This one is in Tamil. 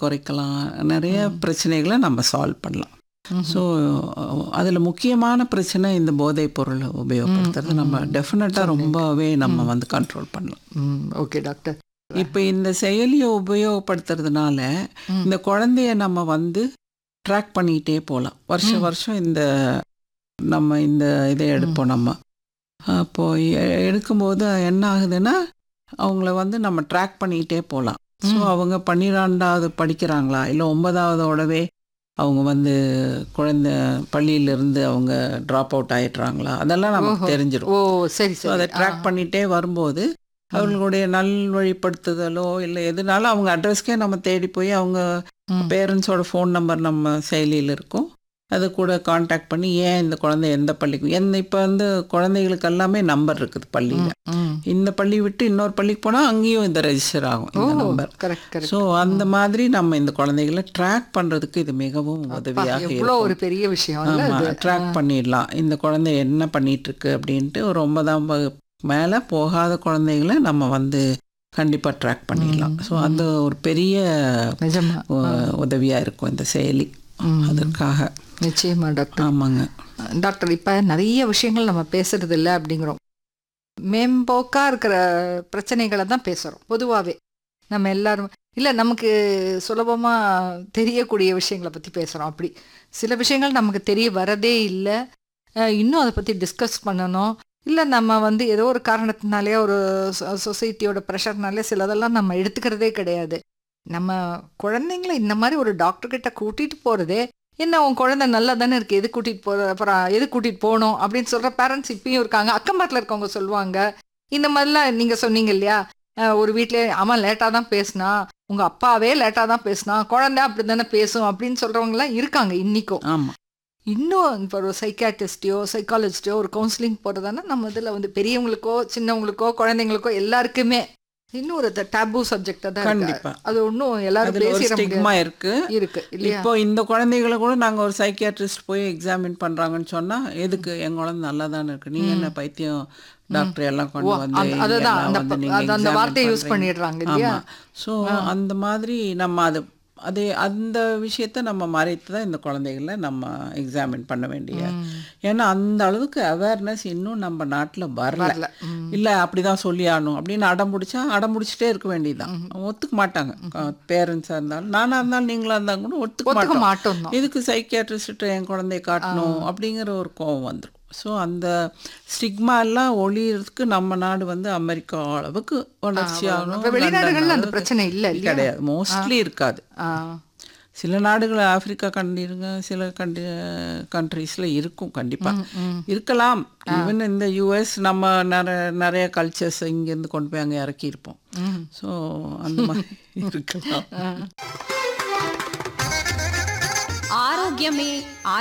குறைக்கலாம் நிறைய பிரச்சனைகளை நம்ம சால்வ் பண்ணலாம் ஸோ அதில் முக்கியமான பிரச்சனை இந்த போதைப் பொருள் உபயோகப்படுத்துறது நம்ம டெஃபினட்டாக ரொம்பவே நம்ம வந்து கண்ட்ரோல் பண்ணலாம் ம் ஓகே டாக்டர் இப்போ இந்த செயலியை உபயோகப்படுத்துறதுனால ம். இந்த குழந்தைய நம்ம வந்து ட்ராக் பண்ணிக்கிட்டே போகலாம் வருஷம் வருஷம் இந்த நம்ம இந்த இதை எடுப்போம் நம்ம அப்போ எ- எடுக்கும்போது என்ன ஆகுதுன்னா அவங்கள வந்து நம்ம ட்ராக் பண்ணிக்கிட்டே போகலாம் ஸோ ம். அவங்க பன்னிரெண்டாவது படிக்கிறாங்களா இல்லை ஒன்பதாவதோடவே அவங்க வந்து குழந்தை பள்ளியிலிருந்து அவங்க ட்ராப் அவுட் ஆயிடுறாங்களா அதெல்லாம் நமக்கு ஓஹோ. தெரிஞ்சிடும் ஓ சரி ஸோ அதை சரி ட்ராக் பண்ணிகிட்டே வரும்போது அவர்களுடைய நல்வழிப்படுத்துதலோ இல்லை எதுனாலும் அவங்க அட்ரஸ்க்கே நம்ம தேடி போய் அவங்க ம். பேரண்ட்ஸோட ஃபோன் நம்பர் நம்ம செயலியில் இருக்கும் அது கூட காண்டாக்ட் பண்ணி ஏன் இந்த குழந்தை எந்த பள்ளிக்கு எந்த இப்போ வந்து குழந்தைகளுக்கு எல்லாமே நம்பர் இருக்குது பள்ளியில் ம். இந்த பள்ளி விட்டு இன்னொரு பள்ளிக்கு போனால் அங்கேயும் இந்த ரெஜிஸ்டர் ஆகும் ஓ இந்த நம்பர் கரெக்ட் கரெக்ட் ஸோ அந்த மாதிரி நம்ம இந்த குழந்தைகளை ட்ராக் பண்ணுறதுக்கு இது மிகவும் உதவியாக எவ்வளோ இருக்கும் ஒரு பெரிய விஷயம் இல்ல ஆமா இது ட்ராக் பண்ணிடலாம் இந்த குழந்தை என்ன பண்ணிட்டு இருக்கு அப்படின்ட்டு ஒரு ஒன்பதாம் வகுப்பு மேலே போகாத குழந்தைகளை நம்ம வந்து கண்டிப்பாக ட்ராக் பண்ணிடலாம் ஸோ அது ஒரு பெரிய நிஜமா உ- உதவியா இருக்கும் இந்த செயலி ம். அதற்காக நிச்சயமா டாக்டர் ஆமாங்க டாக்டர் இப்போ நிறைய விஷயங்கள் நம்ம பேசுறது இல்லை அப்படிங்கிறோம் மேம்போக்கா இருக்கிற பிரச்சனைகளை தான் பேசுகிறோம் பொதுவாகவே நம்ம எல்லாரும் இல்லை நமக்கு சுலபமாக தெரியக்கூடிய விஷயங்களை பற்றி பேசுகிறோம் அப்படி சில விஷயங்கள் நமக்கு தெரிய வரதே இல்லை அஹ் இன்னும் அதை பற்றி டிஸ்கஸ் பண்ணணும் இல்லை நம்ம வந்து ஏதோ ஒரு காரணத்தினாலே ஒரு சொசைட்டியோட ப்ரெஷர்னாலே சிலதெல்லாம் நம்ம எடுத்துக்கிறதே கிடையாது நம்ம குழந்தைங்கள இந்த மாதிரி ஒரு டாக்டர் கிட்ட கூட்டிட்டு போறதே என்ன உன் குழந்தை நல்லா தானே இருக்கு எது கூட்டிட்டு போற அப்புறம் எது கூட்டிட்டு போகணும் அப்படின்னு சொல்ற பேரண்ட்ஸ் இப்பயும் இருக்காங்க அக்கம் பக்கத்துல இருக்கவங்க சொல்லுவாங்க இந்த மாதிரிலாம் நீங்க சொன்னீங்க இல்லையா அஹ் ஒரு வீட்ல அவன் லேட்டா தான் பேசினா உங்க அப்பாவே லேட்டா தான் பேசினா குழந்தை அப்படி தானே பேசும் அப்படின்னு சொல்றவங்க எல்லாம் இருக்காங்க இன்னிக்கும் ஆமா இன்னும் இப்போ ஒரு சைக்காட்டிஸ்டையோ சைக்காலஜிஸ்டையோ ஒரு கவுன்சிலிங் போகிறதானா நம்ம இதில் வந்து பெரியவங்களுக்கோ சின்னவங்களுக்கோ குழந்தைங்களுக்கோ எல்லாருக்குமே இன்னும் ஒரு டேபு சப்ஜெக்டாக தான் இருக்கு. கண்டிப்பா அது ஒன்றும் எல்லாரும் அதுல ஒரு பேசிட முடியாது ஸ்டிக்மா இருக்கு இருக்கு இல்லையா இப்போ இந்த குழந்தைகளை கூட நாங்க ஒரு சைக்கியாட்ரிஸ்ட் போய் எக்ஸாமின் பண்றாங்கன்னு சொன்னா எதுக்கு என் குழந்தை நல்லா தானே இருக்கு நீ என்ன பைத்தியம் டாக்டர் எல்லாம் ஓ, கொண்டு வந்து அந்த- இங்க அதுதான் எல்லாம் அந்த வந்து ப- நீங்க அது அந்த examine வார்த்தையை யூஸ் பண்றீங்க. பண்ணிடுறாங்க இல்லையா ஆமா ஸோ அந்த மாதிரி நம்ம அது அதே அந்த விஷயத்த நம்ம மறைத்து தான் இந்த குழந்தைகளை நம்ம எக்ஸாமின் பண்ண வேண்டிய ஏன்னா அந்த அளவுக்கு அவேர்னஸ் இன்னும் நம்ம நாட்டுல வரல வரல ம். இல்ல அப்படிதான் சொல்லி ஆகணும் அப்படின்னு அடம் பிடிச்சா அடம் பிடிச்சிட்டே இருக்க வேண்டியதுதான் ஒத்துக்க மாட்டாங்க பேரண்ட்ஸா இருந்தாலும் நானா இருந்தாலும் நீங்களா இருந்தாலும் கூட ஒத்துக்க ஒத்துக்க மாட்டோம் மாட்டோம் தான். எதுக்கு சைக்கியாட்ரிஸ்ட் என் குழந்தைய காட்டணும் அப்படிங்கிற ஒரு கோவம் வந்துடும் ஸோ அந்த ஸ்டிக்மா எல்லாம் ஒழியறதுக்கு நம்ம நாடு வந்து அமெரிக்கா அளவுக்கு வளர்ச்சி ஆகணும் இப்ப வெளிநாடுகள்ல லண்டன் அந்த அளவுக்கு பிரச்சனை இல்ல இல்லையா கிடையாது மோஸ்ட்லி இருக்காது ஆ. சில நாடுகள் ஆப்பிரிக்கா கண்டிருங்க சில கண்ட்ரி கண்ட்ரீஸில் இருக்கும் கண்டிப்பாக இருக்கலாம் ஈவன் இந்த யூஎஸ் நம்ம நிறைய நிறைய கல்ச்சர்ஸ் இங்கேருந்து கொண்டு போய் அங்கே இறக்கியிருப்போம் ம். ஸோ அந்த மாதிரி இருக்கலாம் ஆரோக்கியமே